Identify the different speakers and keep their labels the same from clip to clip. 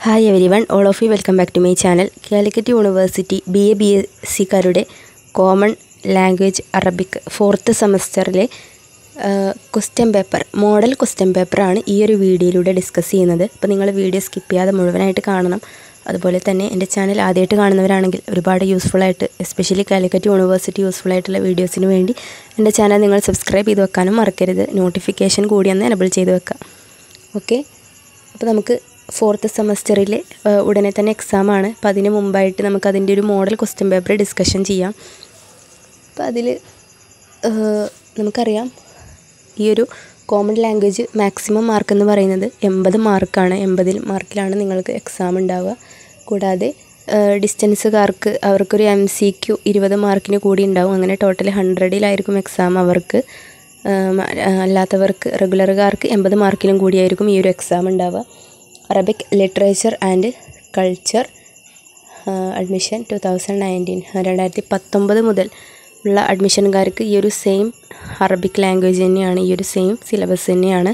Speaker 1: hi everyone all of you welcome back to my channel Calicut university B A B S സിക്കാരുടെ common language Arabic fourth സെമസ്റ്ററിലെ question paper model question പേപ്പറാണ് ഈ ഒരു വീഡിയോയിലൂടെ discuss ചെയ്യുന്നത് അപ്പോൾ നിങ്ങൾ വീഡിയോ സ്കിപ്പ് ചെയ്യാതെ മുഴുവനായിട്ട് കാണണം അതുപോലെ തന്നെ എൻ്റെ ചാനൽ ആദ്യമായിട്ട് കാണുന്നവരാണെങ്കിൽ ഒരുപാട് യൂസ്ഫുൾ ആയിട്ട് എസ്പെഷ്യലി കാലിക്കറ്റ് യൂണിവേഴ്സിറ്റി യൂസ്ഫുൾ ആയിട്ടുള്ള വീഡിയോസിന് വേണ്ടി എൻ്റെ ചാനൽ നിങ്ങൾ സബ്സ്ക്രൈബ് ചെയ്ത് വെക്കാനും മറക്കരുത് നോട്ടിഫിക്കേഷൻ കൂടി ഒന്ന് എനബിൾ ചെയ്ത് വെക്കാം ഓക്കെ അപ്പോൾ നമുക്ക് ഫോർത്ത് സെമസ്റ്ററിൽ ഉടനെ തന്നെ എക്സാമാണ് അപ്പോൾ അതിന് മുമ്പായിട്ട് നമുക്ക് അതിൻ്റെ ഒരു മോഡൽ ക്വസ്റ്റ്യൻ പേപ്പർ ഡിസ്കഷൻ ചെയ്യാം അപ്പോൾ അതിൽ നമുക്കറിയാം ഈ ഒരു കോമൺ ലാംഗ്വേജ് മാക്സിമം മാർക്ക് എന്ന് പറയുന്നത് എൺപത് മാർക്കാണ് എൺപതിൽ മാർക്കിലാണ് നിങ്ങൾക്ക് എക്സാം ഉണ്ടാവുക കൂടാതെ ഡിസ്റ്റൻസുകാർക്ക് അവർക്കൊരു എം സി ക്യു ഇരുപത് മാർക്കിന് കൂടി ഉണ്ടാവും അങ്ങനെ ടോട്ടൽ ഹൺഡ്രഡിലായിരിക്കും എക്സാം അവർക്ക് അല്ലാത്തവർക്ക് റെഗുലറുകാർക്ക് എൺപത് മാർക്കിനും കൂടിയായിരിക്കും ഈ ഒരു എക്സാം ഉണ്ടാവുക Arabic literature and culture admission two thousand nineteen രണ്ടായിരത്തി പത്തൊമ്പത് മുതൽ ഉള്ള അഡ്മിഷൻകാർക്ക് ഈ ഒരു സെയിം അറബിക് ലാംഗ്വേജ് തന്നെയാണ് ഈ ഒരു സെയിം സിലബസ് തന്നെയാണ്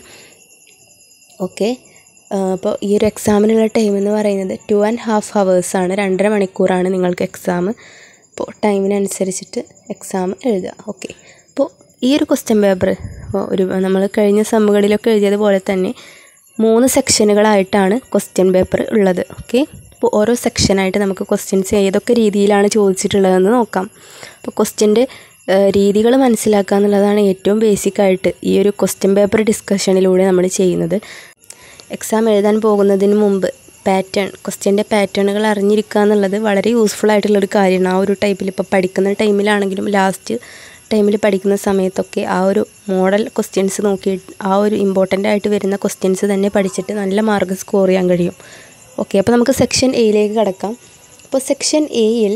Speaker 1: ഓക്കെ അപ്പോൾ ഈ ഒരു എക്സാമിനുള്ള ടൈം എന്ന് പറയുന്നത് ടു ആൻഡ് ഹാഫ് ഹവേഴ്സാണ് രണ്ടര മണിക്കൂറാണ് നിങ്ങൾക്ക് എക്സാം അപ്പോൾ ടൈമിനനുസരിച്ചിട്ട് എക്സാം എഴുതുക ഓക്കെ അപ്പോൾ ഈ ഒരു ക്വസ്റ്റ്യൻ പേപ്പർ ഒരു നമ്മൾ കഴിഞ്ഞ സമ്മുകളിലൊക്കെ എഴുതിയതുപോലെ തന്നെ മൂന്ന് സെക്ഷനുകളായിട്ടാണ് ക്വസ്റ്റ്യൻ പേപ്പർ ഉള്ളത് ഓക്കെ അപ്പോൾ ഓരോ സെക്ഷനായിട്ട് നമുക്ക് ക്വസ്റ്റ്യൻസ് ഏതൊക്കെ രീതിയിലാണ് ചോദിച്ചിട്ടുള്ളതെന്ന് നോക്കാം അപ്പോൾ ക്വസ്റ്റ്യൻ്റെ രീതികൾ മനസ്സിലാക്കുക എന്നുള്ളതാണ് ഏറ്റവും ബേസിക്കായിട്ട് ഈ ഒരു ക്വസ്റ്റ്യൻ പേപ്പർ ഡിസ്കഷനിലൂടെ നമ്മൾ ചെയ്യുന്നത് എക്സാം എഴുതാൻ പോകുന്നതിന് മുമ്പ് പാറ്റേൺ ക്വസ്റ്റ്യൻ്റെ പാറ്റേണുകൾ അറിഞ്ഞിരിക്കുക എന്നുള്ളത് വളരെ യൂസ്ഫുൾ ആയിട്ടുള്ളൊരു കാര്യമാണ് ആ ഒരു ടൈപ്പിൽ ഇപ്പോൾ പഠിക്കുന്ന ടൈമിലാണെങ്കിലും ലാസ്റ്റ് ടൈമിൽ പഠിക്കുന്ന സമയത്തൊക്കെ ആ ഒരു മോഡൽ ക്വസ്റ്റ്യൻസ് നോക്കി ആ ഒരു ഇമ്പോർട്ടൻ്റ് ആയിട്ട് വരുന്ന ക്വസ്റ്റ്യൻസ് തന്നെ പഠിച്ചിട്ട് നല്ല മാർക്ക് സ്കോർ ചെയ്യാൻ കഴിയും ഓക്കെ അപ്പോൾ നമുക്ക് സെക്ഷൻ എയിലേക്ക് കടക്കാം അപ്പോൾ സെക്ഷൻ എയിൽ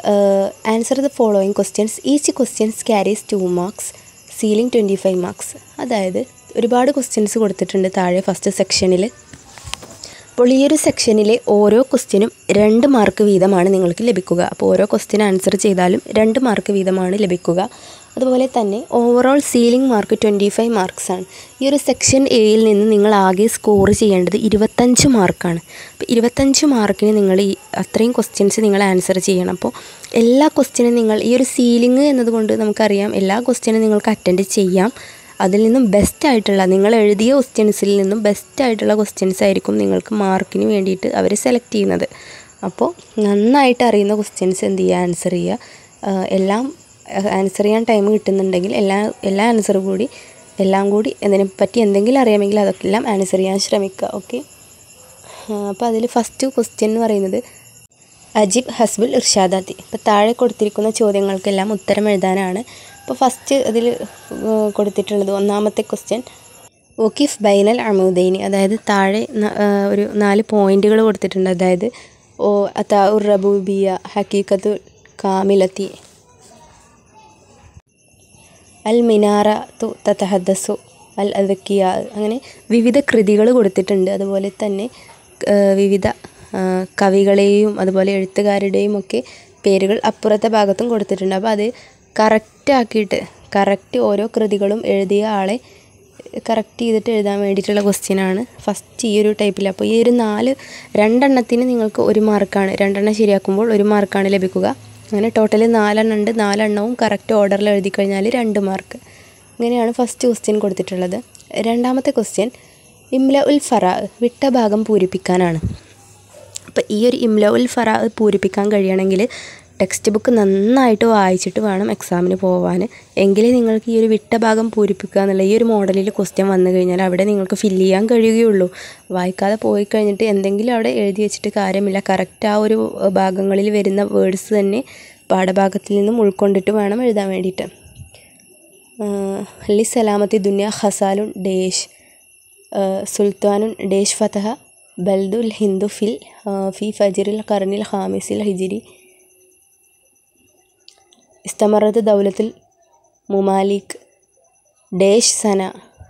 Speaker 1: answer the following questions each questions carries two marks ceiling twenty five marks അതായത് ഒരുപാട് ക്വസ്റ്റ്യൻസ് കൊടുത്തിട്ടുണ്ട് താഴെ ഫസ്റ്റ് സെക്ഷനിൽ അപ്പോൾ ഈ ഒരു സെക്ഷനിലെ ഓരോ ക്വസ്റ്റ്യനും രണ്ട് മാർക്ക് വീതമാണ് നിങ്ങൾക്ക് ലഭിക്കുക അപ്പോൾ ഓരോ ക്വസ്റ്റ്യൻ ആൻസർ ചെയ്താലും രണ്ട് മാർക്ക് വീതമാണ് ലഭിക്കുക അതുപോലെ തന്നെ overall ceiling mark twenty five മാർക്സാണ് ഈ ഒരു സെക്ഷൻ എയിൽ നിന്ന് നിങ്ങൾ ആകെ സ്കോർ ചെയ്യേണ്ടത് ഇരുപത്തഞ്ച് മാർക്കാണ് അപ്പോൾ ഇരുപത്തഞ്ച് മാർക്കിന് നിങ്ങൾ ഈ അത്രയും ക്വസ്റ്റ്യൻസ് നിങ്ങൾ ആൻസർ ചെയ്യണം അപ്പോൾ എല്ലാ ക്വസ്റ്റ്യനും നിങ്ങൾ ഈ ഒരു സീലിംഗ് എന്നതുകൊണ്ട് നമുക്കറിയാം എല്ലാ ക്വസ്റ്റ്യനും നിങ്ങൾക്ക് അറ്റൻഡ് ചെയ്യാം അതിൽ നിന്നും ബെസ്റ്റ് ആയിട്ടുള്ള നിങ്ങൾ എഴുതിയ ക്വസ്റ്റ്യൻസിൽ നിന്നും ബെസ്റ്റ് ആയിട്ടുള്ള ക്വസ്റ്റ്യൻസ് ആയിരിക്കും നിങ്ങൾക്ക് മാർക്കിന് വേണ്ടിയിട്ട് അവർ സെലക്ട് ചെയ്യുന്നത് അപ്പോൾ നന്നായിട്ട് അറിയുന്ന ക്വസ്റ്റ്യൻസ് എന്ത് ചെയ്യുക ആൻസർ ചെയ്യുക എല്ലാം ആൻസർ ചെയ്യാൻ ടൈം കിട്ടുന്നുണ്ടെങ്കിൽ എല്ലാ എല്ലാ ആൻസർ കൂടി എല്ലാം കൂടി അതിനെ പറ്റി എന്തെങ്കിലും അറിയാമെങ്കിൽ അതൊക്കെ എല്ലാം ആൻസർ ചെയ്യാൻ ശ്രമിക്കുക ഓക്കെ അപ്പോൾ അതിൽ ഫസ്റ്റ് ക്വസ്റ്റ്യൻ എന്ന് പറയുന്നത് അജിബ് ഹസ്ബുൽ ഇർഷാദാത്തി ഇപ്പോൾ താഴെ കൊടുത്തിരിക്കുന്ന ചോദ്യങ്ങൾക്കെല്ലാം ഉത്തരം എഴുതാനാണ് അപ്പോൾ ഫസ്റ്റ് അതിൽ കൊടുത്തിട്ടുള്ളത് ഒന്നാമത്തെ ക്വസ്റ്റ്യൻ വക്കീഫ് ബൈനൽ അമൂദൈനി അതായത് താഴെ ഒരു നാല് പോയിന്റുകൾ കൊടുത്തിട്ടുണ്ട് അതായത് ഓ അതാ ഉർ റബൂബിയ ഹക്കീക്കത്തു കാമിലത്തി അൽ മിനാറ തു തത്തഹദ്സു അൽ അദക്കിയ അങ്ങനെ വിവിധ കൃതികൾ കൊടുത്തിട്ടുണ്ട് അതുപോലെ തന്നെ വിവിധ കവികളെയും അതുപോലെ എഴുത്തുകാരുടെയും ഒക്കെ പേരുകൾ അപ്പുറത്തെ ഭാഗത്തും കൊടുത്തിട്ടുണ്ട് അപ്പോൾ അത് കറക്റ്റ് ആക്കിയിട്ട് കറക്റ്റ് ഓരോ കൃതികളും എഴുതിയ ആളെ കറക്റ്റ് ചെയ്തിട്ട് എഴുതാൻ വേണ്ടിയിട്ടുള്ള ക്വസ്റ്റ്യനാണ് ഫസ്റ്റ് ഈ ഒരു ടൈപ്പിൽ അപ്പോൾ ഈ ഒരു നാല് രണ്ടെണ്ണത്തിന് നിങ്ങൾക്ക് ഒരു മാർക്കാണ് രണ്ടെണ്ണം ശരിയാക്കുമ്പോൾ ഒരു മാർക്കാണ് ലഭിക്കുക അങ്ങനെ ടോട്ടൽ നാലെണ്ണം ഉണ്ട് നാലെണ്ണവും കറക്റ്റ് ഓർഡറിൽ എഴുതി കഴിഞ്ഞാൽ രണ്ട് മാർക്ക് ഇങ്ങനെയാണ് ഫസ്റ്റ് ക്വസ്റ്റ്യൻ കൊടുത്തിട്ടുള്ളത് രണ്ടാമത്തെ ക്വസ്റ്റ്യൻ ഇംല ഉൽ ഫറ വിട്ട ഭാഗം പൂരിപ്പിക്കാനാണ് അപ്പോൾ ഈ ഒരു ഇംല ഉൽ ഫറ പൂരിപ്പിക്കാൻ കഴിയണമെങ്കിൽ ടെക്സ്റ്റ് ബുക്ക് നന്നായിട്ട് വായിച്ചിട്ട് വേണം എക്സാമിന് പോകാൻ എങ്കിലേ നിങ്ങൾക്ക് ഈ ഒരു വിട്ട ഭാഗം പൂരിപ്പിക്കുക എന്നുള്ള ഈ ഒരു മോഡലിൽ ക്വസ്റ്റ്യൻ വന്നു കഴിഞ്ഞാൽ അവിടെ നിങ്ങൾക്ക് ഫില്ല് ചെയ്യാൻ കഴിയുകയുള്ളൂ വായിക്കാതെ പോയി കഴിഞ്ഞിട്ട് എന്തെങ്കിലും അവിടെ എഴുതി വെച്ചിട്ട് കാര്യമില്ല കറക്റ്റ് ആ ഒരു ഭാഗങ്ങളിൽ വരുന്ന വേർഡ്സ് തന്നെ പാഠഭാഗത്തിൽ നിന്നും ഉൾക്കൊണ്ടിട്ട് വേണം എഴുതാൻ വേണ്ടിയിട്ട് അല്ലി സലാമത്തി ദുനിയ ഹസാലുൻ ഡേഷ് സുൽത്താനുൻ ഡേഷ് ഫതഹ ബൽദുൽ ഹിന്ദു ഫിൽ ഫി ഫജിറിൽ കർണിൽ ഹാമിസിൽ ഹിജിരി ഇസ്തമറത്ത് ദൗലത്തുൽ മുമാലിക് ഡേഷ് സന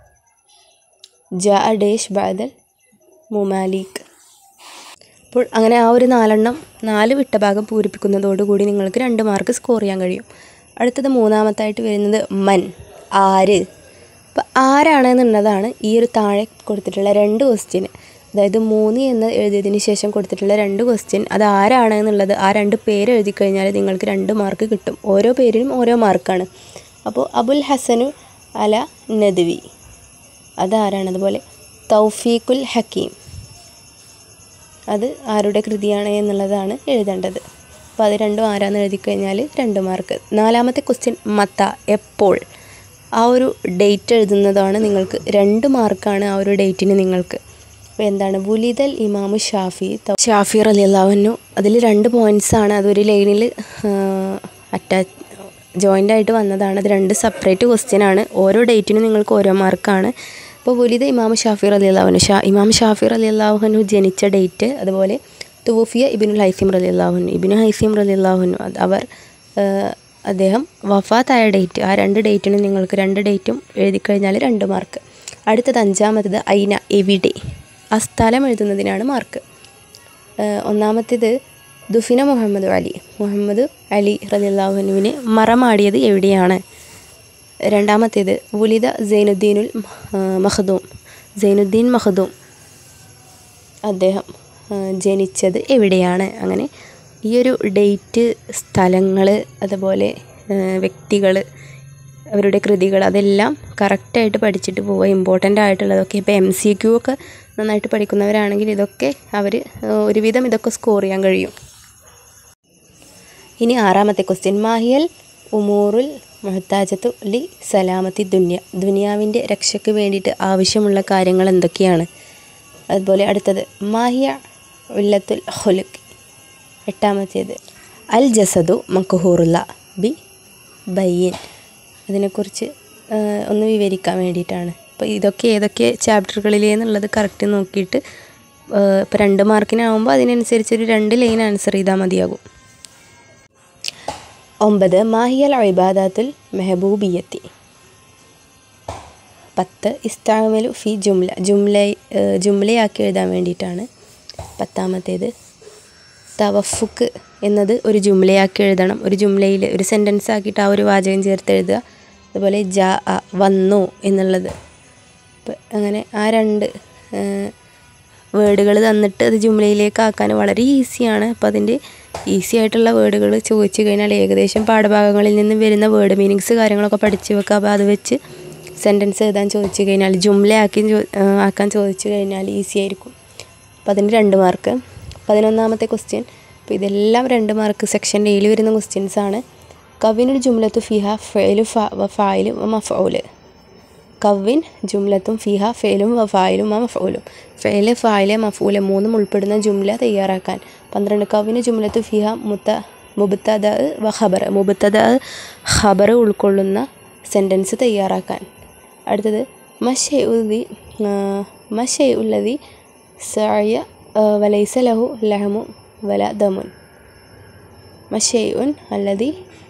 Speaker 1: ജാ ഡേഷ് ബാദൽ മുമാലിക് അപ്പോൾ അങ്ങനെ ആ ഒരു നാലെണ്ണം നാല് വിട്ടഭാഗം പൂരിപ്പിക്കുന്നതോടുകൂടി നിങ്ങൾക്ക് രണ്ട് മാർക്ക് സ്കോർ ചെയ്യാൻ കഴിയും അടുത്തത് മൂന്നാമത്തായിട്ട് വരുന്നത് മൻ ആര് അപ്പോൾ ആരാണെന്നുള്ളതാണ് ഈ ഒരു താഴെ കൊടുത്തിട്ടുള്ള രണ്ട് ക്വസ്റ്റ്യന് അതായത് മൂന്ന് എന്ന് എഴുതിയതിന് ശേഷം കൊടുത്തിട്ടുള്ള രണ്ട് ക്വസ്റ്റ്യൻ അത് ആരാണ് എന്നുള്ളത് ആ രണ്ട് പേര് എഴുതി കഴിഞ്ഞാൽ നിങ്ങൾക്ക് രണ്ട് മാർക്ക് കിട്ടും ഓരോ പേരിനും ഓരോ മാർക്കാണ് അപ്പോൾ അബുൽ ഹസനു അല നദ്വി അതാരാണ് അതുപോലെ തൗഫീഖുൽ ഹക്കീം അത് ആരുടെ കൃതിയാണ് എന്നുള്ളതാണ് എഴുതേണ്ടത് അപ്പോൾ അത് രണ്ടും ആരാന്ന് എഴുതി കഴിഞ്ഞാൽ രണ്ട് മാർക്ക് നാലാമത്തെ ക്വസ്റ്റ്യൻ മത്ത എപ്പോൾ ആ ഒരു ഡേറ്റ് എഴുതുന്നതാണ് നിങ്ങൾക്ക് രണ്ട് മാർക്കാണ് ആ ഒരു ഡേറ്റിന് നിങ്ങൾക്ക് അപ്പോൾ എന്താണ് ബുലിദൽ ഇമാമു ഷാഫി ത- ഷാഫി റലിയല്ലാവുന്നു അതിൽ രണ്ട് പോയിൻറ്റ്സ് ആണ് അതൊരു ലൈനിൽ അറ്റാച്ച് ജോയിൻ്റ് ആയിട്ട് വന്നതാണ് അത് രണ്ട് സെപ്പറേറ്റ് ക്വസ്റ്റ്യൻ ആണ് ഓരോ ഡേറ്റിനും നിങ്ങൾക്ക് ഓരോ മാർക്കാണ് അപ്പോൾ പുലിത ഇമാം ഷാഫി അലി അള്ളാഹുനു ഷാ ഇമാം ഷാഫി അലി അള്ളാഹുനു ജനിച്ച ഡേറ്റ് അതുപോലെ തുവഫിയ ഇബിനുൽ ഹൈസിം റലി അള്ളാഹുനു ഇബിനു ഹൈസിം റലി അള്ളാഹുനു അവർ ആ, അദ്ദേഹം വഫാത്തായ ഡേറ്റ് ആ രണ്ട് ഡേറ്റിനും നിങ്ങൾക്ക് രണ്ട് ഡേറ്റും എഴുതി കഴിഞ്ഞാൽ രണ്ട് മാർക്ക് അടുത്തത് അഞ്ചാമത്തത് ഐന എവിടെ ആ സ്ഥലം എഴുതുന്നതിനാണ് മാർക്ക് ഏഹ് ഒന്നാമത്തേത് ദുഫിന മുഹമ്മദ് അലി മുഹമ്മദ് അലി റലിള്ളാഹുനുവിന് മറമാടിയത് എവിടെയാണ് രണ്ടാമത്തേത് വുലിദ സൈനുദ്ദീനുൽ ഏഹ് മഖ്ദൂം സൈനുദ്ദീൻ മഖ്ദൂം അദ്ദേഹം ഏഹ് ജനിച്ചത് എവിടെയാണ് അങ്ങനെ ഈ ഒരു ഡേറ്റ് സ്ഥലങ്ങൾ അതുപോലെ വ്യക്തികൾ അവരുടെ കൃതികൾ അതെല്ലാം കറക്റ്റായിട്ട് പഠിച്ചിട്ട് പോവുക ഇമ്പോർട്ടൻ്റ് ആയിട്ടുള്ളതൊക്കെ ഇപ്പോൾ എം സി ക്യു ഒക്കെ നന്നായിട്ട് പഠിക്കുന്നവരാണെങ്കിൽ ഇതൊക്കെ അവർ ഒരുവിധം ഇതൊക്കെ സ്കോർ ചെയ്യാൻ കഴിയും ഇനി ആറാമത്തെ ക്വസ്റ്റ്യൻ മാഹിയൽ ഉമൂറുൽ മുഹത്താജത്തു ലി സലാമത്തി ദുന്യ ദുനിയാവിൻ്റെ രക്ഷയ്ക്ക് വേണ്ടിയിട്ട് ആവശ്യമുള്ള കാര്യങ്ങൾ എന്തൊക്കെയാണ് അതുപോലെ അടുത്തത് മാഹിയ ഉല്ലത്തുൽ ഹുലുക്ക് എട്ടാമത്തേത് അൽ ജസദു മക്കുഹൂറുല്ല ബി ബയ്യൻ അതിനെക്കുറിച്ച് ആ, ഒന്ന് വിവരിക്കാൻ വേണ്ടിയിട്ടാണ് അപ്പോൾ ഇതൊക്കെ ഏതൊക്കെ ചാപ്റ്ററുകളിലെന്നുള്ളത് കറക്റ്റ് നോക്കിയിട്ട് ഇപ്പോൾ രണ്ട് മാർക്കിനാവുമ്പോൾ അതിനനുസരിച്ച് ഒരു രണ്ട് ലൈൻ ആൻസർ ചെയ്താൽ മതിയാകും ഒമ്പത് മാഹിയൽ ഇബാദാത്തുൽ മെഹബൂബിയത്തി പത്ത് ഇസ്താമലു ഫി ജുംല ജുംല ഏഹ് ജുംലയാക്കി എഴുതാൻ വേണ്ടിയിട്ടാണ് പത്താമത്തേത് തവഫുക്ക് എന്നത് ഒരു ജുംലയാക്കി എഴുതണം ഒരു ജുംലയിൽ ഒരു സെൻറ്റൻസ് ആക്കിയിട്ട് ആ ഒരു വാചകം ചേർത്ത് എഴുതുക അതുപോലെ ജാ അ വന്നു എന്നുള്ളത് ഇപ്പം അങ്ങനെ ആ രണ്ട് വേർഡുകൾ തന്നിട്ട് അത് ജുംലയിലേക്ക് ആക്കാൻ വളരെ ഈസിയാണ് അപ്പോൾ അതിൻ്റെ ഈസി ആയിട്ടുള്ള വേർഡുകൾ ചോദിച്ചു കഴിഞ്ഞാൽ ഏകദേശം പാഠഭാഗങ്ങളിൽ നിന്ന് വരുന്ന വേർഡ് മീനിങ്സ് കാര്യങ്ങളൊക്കെ പഠിച്ച് വെക്കുക അപ്പോൾ അത് വെച്ച് സെൻറ്റൻസ് എഴുതാൻ ചോദിച്ചു കഴിഞ്ഞാൽ ജുംലയാക്കി ചോ- ആ, ആക്കാൻ ചോദിച്ചു കഴിഞ്ഞാൽ ഈസി ആയിരിക്കും അപ്പോൾ അതിന് രണ്ട് മാർക്ക് പതിനൊന്നാമത്തെ ക്വസ്റ്റ്യൻ അപ്പോൾ ഇതെല്ലാം രണ്ട് മാർക്ക് സെക്ഷൻ എയിൽ വരുന്ന ക്വസ്റ്റ്യൻസ് ആണ് കവിനുൽ ജുംലത്തു ഫിഹ ഫെയിലു ഫ വ ഫായിലു വ മഫൗല് കവിൻ ജുംലത്തും ഫിഹ ഫെയിലും വ ഫായിലും വ മഫൂലും ഫെയില് ഫായില് മഫൂല് മൂന്നും ഉൾപ്പെടുന്ന ജുംല തയ്യാറാക്കാൻ പന്ത്രണ്ട് കവിന് ജുംലത്തു ഫിഹ മുത്ത മുബത്തദ വ ഖബർ മുബത്തദ ഖബർ ഉൾക്കൊള്ളുന്ന സെൻറ്റൻസ് തയ്യാറാക്കാൻ അടുത്തത് മഷെ ഉദി മഷെ ഉല്ലതി സായ വലൈസ ലഹു ലഹമു വല ദമുൻ മഷെയ്ഉൻ അല്ലതി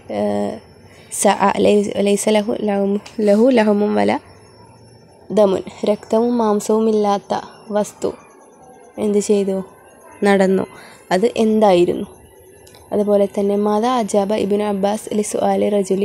Speaker 1: സഅ ലൈ- ലൈസ ലഹു ലഹും ലഹു ലഹമും വല ദമുൻ രക്തവും മാംസവും ഇല്ലാത്ത വസ്തു എന്ത് ചെയ്തു നടന്നു അത് എന്തായിരുന്നു അതുപോലെ തന്നെ മാത അജാബ ഇബിൻ അബ്ബാസ് അലി സുആലി റജുലി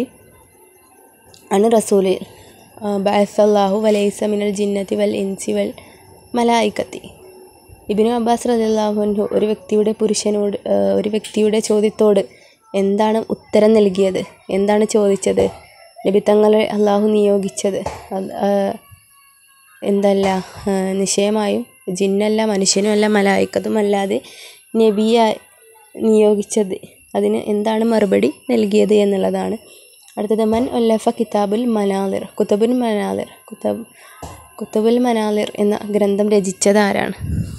Speaker 1: അണ് റസൂലി ബഅസല്ലാഹു വലൈസ മിനൽ ജിന്നത്തി വൽ ഇൻസി വൽ മലായിക്കത്തി ഇബിനു അബ്ബാസ് റളിയല്ലാഹു ഒരു വ്യക്തിയുടെ പുരുഷനോട് ആ, ഒരു വ്യക്തിയുടെ ചോദ്യത്തോട് എന്താണ് ഉത്തരം നൽകിയത് എന്താണ് ചോദിച്ചത് നബി തങ്ങളെ അള്ളാഹു നിയോഗിച്ചത് അത്, ആ, എന്തല്ല ആ, നിശ്ചയമായും ജിന്നല്ല മനുഷ്യനുമല്ല മലായിക്കതുമല്ലാതെ നബിയ നിയോഗിച്ചത് അതിന് എന്താണ് മറുപടി നൽകിയത് എന്നുള്ളതാണ് അടുത്തത് മൻ ഒല്ലഫ കിതാബുൽ മനാലിർ കുത്തബുൽ മനാലിർ കുത്തബ് കുത്തബുൽ മനാലിർ എന്ന ഗ്രന്ഥം രചിച്ചത് ആരാണ്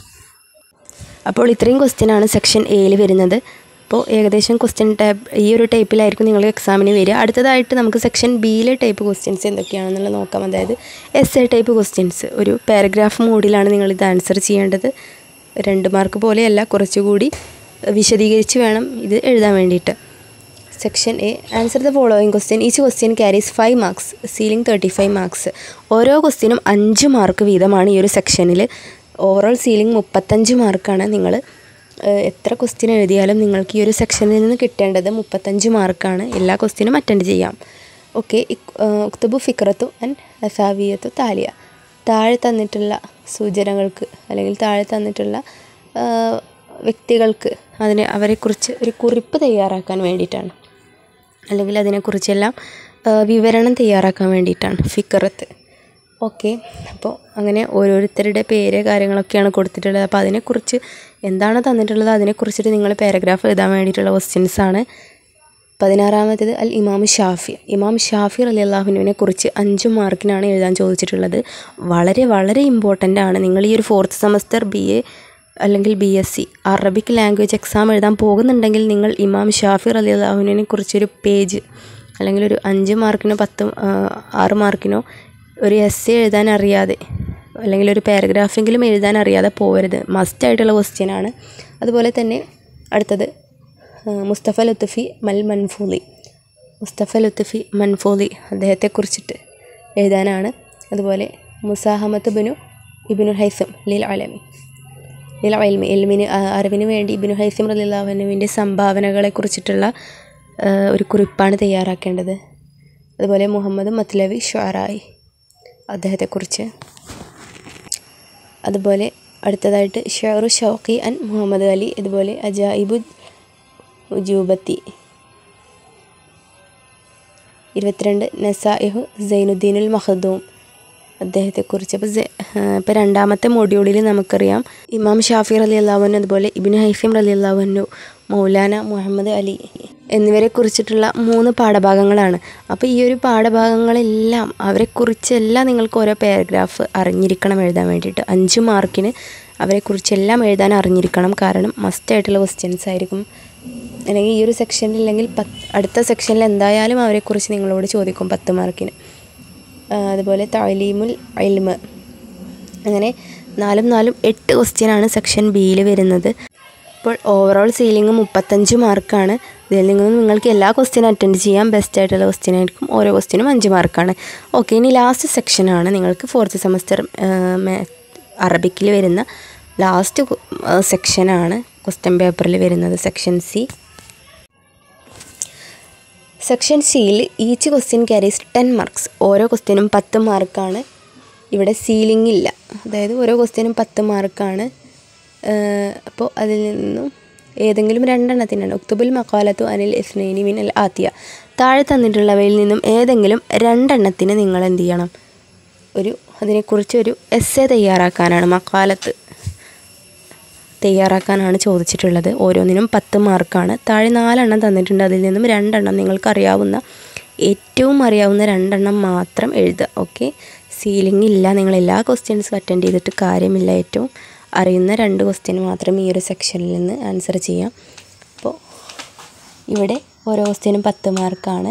Speaker 1: അപ്പോൾ ഇത്രയും ക്വസ്റ്റ്യൻ ആണ് സെക്ഷൻ എയിൽ വരുന്നത് അപ്പോൾ ഏകദേശം ക്വസ്റ്റ്യൻ ടൈപ്പ് ഈ ഒരു ടൈപ്പിലായിരിക്കും നിങ്ങൾ എക്സാമിന് വരിക അടുത്തതായിട്ട് നമുക്ക് സെക്ഷൻ ബിയിലെ ടൈപ്പ് ക്വസ്റ്റ്യൻസ് എന്തൊക്കെയാണെന്നുള്ളത് നോക്കാം അതായത് എസ് എ ടൈപ്പ് ക്വസ്റ്റ്യൻസ് ഒരു പാരഗ്രാഫ് മോഡിലാണ് നിങ്ങൾ ഇത് ആൻസർ ചെയ്യേണ്ടത് രണ്ട് മാർക്ക് പോലെയല്ല കുറച്ചുകൂടി വിശദീകരിച്ച് വേണം ഇത് എഴുതാൻ വേണ്ടിയിട്ട് section A answer the following question each question carries five marks ceiling thirty five marks ഓരോ ക്വസ്റ്റ്യനും അഞ്ച് മാർക്ക് വീതമാണ് ഈ ഒരു സെക്ഷനിൽ ഓവറോൾ സീലിംഗ് മുപ്പത്തഞ്ച് മാർക്കാണ് നിങ്ങൾ എത്ര ക്വസ്റ്റ്യൻ എഴുതിയാലും നിങ്ങൾക്ക് ഈ ഒരു സെക്ഷനിൽ നിന്ന് കിട്ടേണ്ടത് മുപ്പത്തഞ്ച് മാർക്കാണ് എല്ലാ ക്വസ്റ്റ്യനും അറ്റൻഡ് ചെയ്യാം ഓക്കെ ഉക്തബു ഫിക്രത്തു ആൻഡ് അസാവിയത്തു താലിയ താഴെ തന്നിട്ടുള്ള സൂചനകൾക്ക് അല്ലെങ്കിൽ താഴെ തന്നിട്ടുള്ള ആ, വ്യക്തികൾക്ക് അതിനെ അവരെക്കുറിച്ച് ഒരു കുറിപ്പ് തയ്യാറാക്കാൻ വേണ്ടിയിട്ടാണ് അല്ലെങ്കിൽ അതിനെക്കുറിച്ചെല്ലാം ആ, വിവരണം തയ്യാറാക്കാൻ വേണ്ടിയിട്ടാണ് ഫിക്കറത്ത് ഓക്കെ അപ്പോൾ അങ്ങനെ ഓരോരുത്തരുടെ പേര് കാര്യങ്ങളൊക്കെയാണ് കൊടുത്തിട്ടുള്ളത് അപ്പോൾ അതിനെക്കുറിച്ച് എന്താണ് തന്നിട്ടുള്ളത് അതിനെക്കുറിച്ചിട്ട് നിങ്ങൾ പാരഗ്രാഫ് എഴുതാൻ വേണ്ടിയിട്ടുള്ള ക്വസ്റ്റ്യൻസ് ആണ് പതിനാറാമത്തേത് അൽ ഇമാം ഷാഫി ഇമാം ഷാഫി അലി അള്ളാഹുവിനെ കുറിച്ച് അഞ്ച് മാർക്കിനാണ് എഴുതാൻ ചോദിച്ചിട്ടുള്ളത് വളരെ വളരെ ഇമ്പോർട്ടൻ്റ് ആണ് നിങ്ങൾ ഈ ഒരു ഫോർത്ത് സെമസ്റ്റർ ബി എ അല്ലെങ്കിൽ B S C Arabic language exam എഴുതാൻ പോകുന്നുണ്ടെങ്കിൽ നിങ്ങൾ ഇമാം ഷാഫി അലി അള്ളാഹുവിനെ കുറിച്ചൊരു പേജ് അല്ലെങ്കിൽ ഒരു അഞ്ച് മാർക്കിനോ പത്ത് ആ, ആറ് മാർക്കിനോ ഒരു എസ് എ എഴുതാൻ അറിയാതെ അല്ലെങ്കിൽ ഒരു പാരഗ്രാഫെങ്കിലും എഴുതാൻ അറിയാതെ പോകരുത് മസ്റ്റായിട്ടുള്ള ക്വസ്റ്റ്യൻ ആണ് അതുപോലെ തന്നെ അടുത്തത് ആ, മുസ്തഫ ലുത്തുഫി മൽ മൻഫൂലി മുസ്തഫ ലുത്തുഫി മൻഫൂലി അദ്ദേഹത്തെക്കുറിച്ചിട്ട് എഴുതാനാണ് അതുപോലെ മുസാഹമത്ത് ബിനു ഇബിനു ഹൈസം ലിൽ അലമി ലിൽ അൽമി എൽമിന് ആ- അറിവിന് വേണ്ടി ഇബിനു ഹൈസിം റലിള്ളാഹുവിൻ്റെ സംഭാവനകളെ കുറിച്ചിട്ടുള്ള ആ, ഒരു കുറിപ്പാണ് തയ്യാറാക്കേണ്ടത് അതുപോലെ മുഹമ്മദ് മത്ലവി ഷാറായി അദ്ദേഹത്തെക്കുറിച്ച് അതുപോലെ അടുത്തതായിട്ട് ഷെയറു ഷൗക്കി അൻ മുഹമ്മദ് അലി ഇതുപോലെ അജായിബു ഉജൂബത്തി ഇരുപത്തിരണ്ട് നസായിഹു സൈനുദ്ദീനുൽ മഹദൂം അദ്ദേഹത്തെക്കുറിച്ച് അപ്പോൾ ഇപ്പോൾ രണ്ടാമത്തെ മൊഡ്യൂളിൽ നമുക്കറിയാം ഇമാം ഷാഫി റലി അള്ളാഹുനു അതുപോലെ ഇബിന് ഹൈഫിം റലി അള്ളാഹുനു മൗലാന മുഹമ്മദ് അലി എന്നിവരെ കുറിച്ചിട്ടുള്ള മൂന്ന് പാഠഭാഗങ്ങളാണ് അപ്പോൾ ഈ ഒരു പാഠഭാഗങ്ങളെല്ലാം അവരെക്കുറിച്ചെല്ലാം നിങ്ങൾക്ക് ഓരോ പാരഗ്രാഫ് അറിഞ്ഞിരിക്കണം എഴുതാൻ വേണ്ടിയിട്ട് അഞ്ച് മാർക്കിന് അവരെക്കുറിച്ചെല്ലാം എഴുതാൻ അറിഞ്ഞിരിക്കണം കാരണം മസ്റ്റായിട്ടുള്ള ക്വസ്റ്റ്യൻസ് ആയിരിക്കും അല്ലെങ്കിൽ ഈ ഒരു സെക്ഷനിൽ ഇല്ലെങ്കിൽ പത്ത് അടുത്ത സെക്ഷനിൽ എന്തായാലും അവരെക്കുറിച്ച് നിങ്ങളോട് ചോദിക്കും പത്ത് മാർക്കിന് ആ, അതുപോലെ താലീമുൽ അൽമ് അങ്ങനെ നാലും നാലും എട്ട് ക്വസ്റ്റ്യനാണ് സെക്ഷൻ ബിയിൽ വരുന്നത് ഇപ്പോൾ ഓവറോൾ സീലിംഗ് മുപ്പത്തഞ്ച് മാർക്കാണ് ഇതിൽ നിന്ന് നിങ്ങൾക്ക് എല്ലാ ക്വസ്റ്റ്യനും അറ്റൻഡ് ചെയ്യാം ബെസ്റ്റ് ആയിട്ടുള്ള ക്വസ്റ്റ്യൻ ആയിരിക്കും ഓരോ ക്വസ്റ്റ്യനും അഞ്ച് മാർക്കാണ് ഓക്കെ ഇനി ലാസ്റ്റ് സെക്ഷനാണ് നിങ്ങൾക്ക് ഫോർത്ത് സെമസ്റ്റർ അറബിക്കിൽ വരുന്ന ലാസ്റ്റ് സെക്ഷനാണ് ക്വസ്റ്റ്യൻ പേപ്പറിൽ വരുന്നത് സെക്ഷൻ സി സെക്ഷൻ സിയിൽ each question carries ten marks ഓരോ ക്വസ്റ്റ്യനും പത്ത് മാർക്കാണ് ഇവിടെ സീലിംഗ് ഇല്ല അതായത് ഓരോ ക്വസ്റ്റ്യനും പത്ത് മാർക്കാണ് അപ്പോൾ അതിൽ നിന്നും ഏതെങ്കിലും രണ്ടെണ്ണത്തിനാണ് ഒക്തുബുൽ മക്കാലത്തു അനിൽ ഇസ്നൈനി മിൻ അൽ ആത്തിയ താഴെ തന്നിട്ടുള്ളവയിൽ നിന്നും ഏതെങ്കിലും രണ്ടെണ്ണത്തിന് നിങ്ങൾ എന്ത് ചെയ്യണം ഒരു അതിനെക്കുറിച്ച് ഒരു എസ് എ തയ്യാറാക്കാനാണ് മക്കാലത്ത് തയ്യാറാക്കാനാണ് ചോദിച്ചിട്ടുള്ളത് ഓരോന്നിനും പത്ത് മാർക്കാണ് താഴെ നാലെണ്ണം തന്നിട്ടുണ്ട് അതിൽ നിന്നും രണ്ടെണ്ണം നിങ്ങൾക്ക് അറിയാവുന്ന ഏറ്റവും അറിയാവുന്ന രണ്ടെണ്ണം മാത്രം എഴുതുക ഓക്കെ സീലിംഗ് ഇല്ല നിങ്ങൾ എല്ലാ ക്വസ്റ്റ്യൻസും അറ്റൻഡ് ചെയ്തിട്ട് കാര്യമില്ല ഏറ്റവും അറിയുന്ന രണ്ട് ക്വസ്റ്റ്യൻ മാത്രം ഈ ഒരു സെക്ഷനിൽ നിന്ന് ആൻസർ ചെയ്യാം അപ്പോൾ ഇവിടെ ഓരോ ക്വസ്റ്റ്യനും പത്ത് മാർക്കാണ്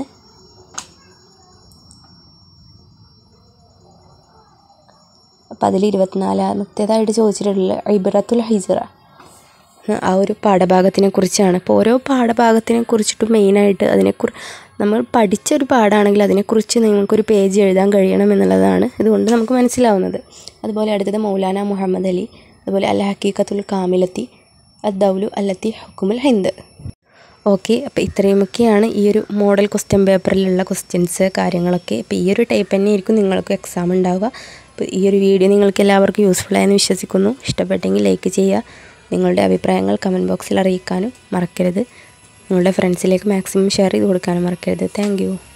Speaker 1: അപ്പോൾ അതിൽ ഇരുപത്തിനാലാമത്തേതായിട്ട് ചോദിച്ചിട്ടുള്ള ഇബ്രത്തുൽ ഹിജറ ആ ഒരു പാഠഭാഗത്തിനെ കുറിച്ചാണ് അപ്പോൾ ഓരോ പാഠഭാഗത്തിനെ കുറിച്ചിട്ട് മെയിനായിട്ട് അതിനെക്കുറി നമ്മൾ പഠിച്ചൊരു പാഠമാണെങ്കിൽ അതിനെക്കുറിച്ച് നിങ്ങൾക്കൊരു പേജ് എഴുതാൻ കഴിയണം എന്നുള്ളതാണ് ഇതുകൊണ്ട് നമുക്ക് മനസ്സിലാവുന്നത് അതുപോലെ അടുത്തത് മൗലാന മുഹമ്മദ് അലി അതുപോലെ അൽ ഹക്കീക്കത്തുൽ കാമിലത്തി അദ്ദൗലു അല്ലത്തി ഹുക്കുമുൽ ഹിന്ദ് ഓക്കെ അപ്പോൾ ഇത്രയുമൊക്കെയാണ് ഈ ഒരു മോഡൽ ക്വസ്റ്റ്യൻ പേപ്പറിലുള്ള ക്വസ്റ്റ്യൻസ് കാര്യങ്ങളൊക്കെ അപ്പോൾ ഈ ഒരു ടൈപ്പ് തന്നെയായിരിക്കും നിങ്ങൾക്ക് എക്സാം ഉണ്ടാവുക അപ്പോൾ ഈ ഒരു വീഡിയോ നിങ്ങൾക്ക് എല്ലാവർക്കും യൂസ്ഫുൾ ആയെന്ന് വിശ്വസിക്കുന്നു ഇഷ്ടപ്പെട്ടെങ്കിൽ ലൈക്ക് ചെയ്യുക നിങ്ങളുടെ അഭിപ്രായങ്ങൾ കമൻറ്റ് ബോക്സിൽ അറിയിക്കാനും മറക്കരുത് നിങ്ങളുടെ ഫ്രണ്ട്സിലേക്ക് മാക്സിമം ഷെയർ ചെയ്ത് കൊടുക്കാനും മറക്കരുത് താങ്ക്